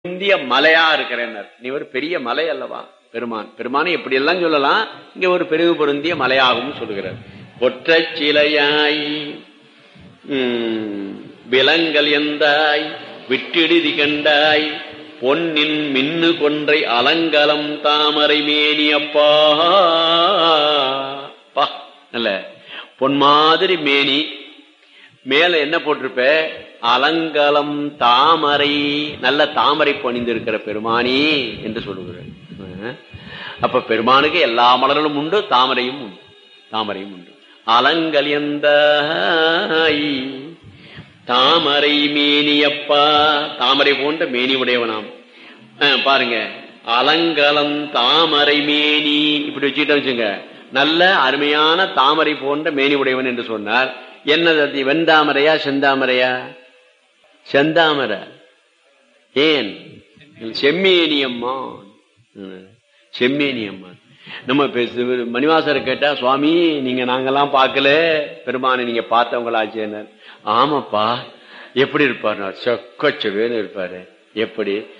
இந்திய மலையா இருக்கிறேன் நீ ஒரு பெரிய மலை அல்லவா பெருமான் பெருமானை எப்படி எல்லாம் சொல்லலாம் இங்க ஒரு பெருகு பொருந்திய மலையாகவும் சொல்லுகிறார் ஒற்ற சிலையாய் உம், விலங்கல் எந்தாய் விட்டிடுதி கண்டாய் பொன்னின் மின்னு கொன்றை அலங்கலம் தாமரை மேனி அப்பா பா நல்ல பொன் மாதிரி மேனி மேல என்ன போட்டிருப்ப அலங்கலம் தாமரை நல்ல தாமரை பணிந்திருக்கிற பெருமானி என்று சொல்லுகிறார் அஹ். அப்ப பெருமானுக்கு எல்லா மலர்களும் உண்டு தாமரையும் உண்டு தாமரையும் உண்டு அலங்கலியந்த தாமரை மேனியப்பா தாமரை போன்ற மேனி உடையவனாம் அஹ், பாருங்க அலங்கலம் தாமரை மேனி இப்படி வச்சுக்கிட்ட வச்சுங்க நல்ல அருமையான தாமரை போன்ற மேனி உடையவன் என்று சொன்னார் என்னது அது வெண்தாமரையா செந்தாமரையா செந்தாமரை ஏன் செம்மேனியம்மா செம்மேனியம்மா நம்ம பேசு மணிவாசரை கேட்டா சுவாமி நீங்க நாங்கெல்லாம் பார்க்கல பெருமானை நீங்க பார்த்தவங்களாச்சேனர் ஆமாப்பா எப்படி இருப்பார் சொக்கச்சவேன்னு இருப்பாரு எப்படி